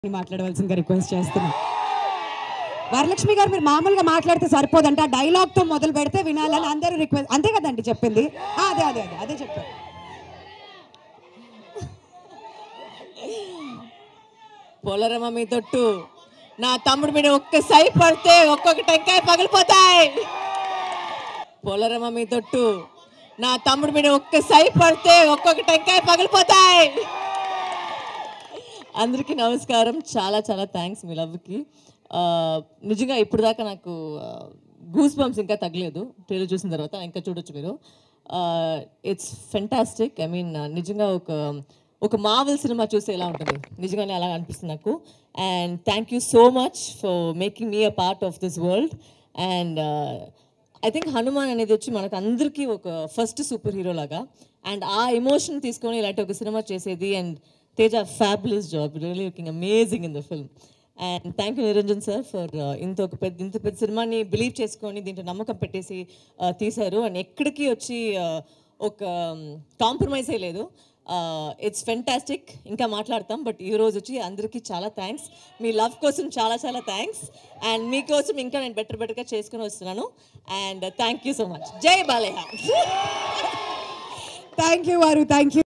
మాట్లాడవలసిందిగా రిక్వెస్ట్ చేస్తున్నా వరలక్ష్మి గారు మీరు మామూలుగా మాట్లాడితే సరిపోదంట ఆ డైలాగ్ తో మొదలు పెడితే వినాలని అందరూ రిక్వెస్ట్ అంతే కదండి చెప్పింది ఆ, అదే అదే అదే అదే చెప్పారు పోలరమ్మ మీ తొట్టు నా తమ్ముడు మీద ఒక్క సై పడితే ఒక్కొక్క టెంకాయ పగిలిపోతాయి పోలరమ్మ మీ తొట్టు నా తమ్ముడు మీద ఒక్క సై పడితే ఒక్కొక్క టెంకాయ పగిలిపోతాయి అందరికీ నమస్కారం చాలా చాలా థ్యాంక్స్ మీ లవ్కి ఆ, నిజంగా ఇప్పుడు దాకా నాకు గూస్ బంప్స్ ఇంకా తగ్గలేదు ట్రైలర్ చూసిన తర్వాత ఇంకా చూడొచ్చు మీరు ఇట్స్ ఫెంటాస్టిక్ ఐ మీన్ నిజంగా ఒక ఒక మావల్ సినిమా చూస్తే ఎలా ఉంటుంది నిజంగానే అలా అనిపిస్తుంది నాకు and thank you so much for making me a part of this world and I think Hanuman అనేది వచ్చి మనకు అందరికీ ఒక ఫస్ట్ సూపర్ హీరో లాగా అండ్ ఆ ఎమోషన్ తీసుకొని ఇలాంటి ఒక సినిమా చేసేది and Teja fabulous job really looking amazing in the film and thank you Niranjan sir for ఇంత ఒక పెద్ద ఇంత పెద్ద సినిమాని బిలీవ్ చేసుకొని దీంట్లో నమ్మకం పెట్టేసి uh, తీశారు అండ్ ఎక్కడికి వచ్చి uh, ఒక కాంప్రమైజే లేదు ఇట్స్ ఫెంటాస్టిక్ ఇంకా మాట్లాడతాం బట్ ఈ రోజు వచ్చి అందరికీ చాలా థ్యాంక్స్ మీ లవ్ కోసం చాలా చాలా థ్యాంక్స్ అండ్ మీకోసం ఇంకా నేను బెటర్ బెటర్గా చేసుకుని వస్తున్నాను and thank you so much Jai Balayya thank you వారు థ్యాంక్ యూ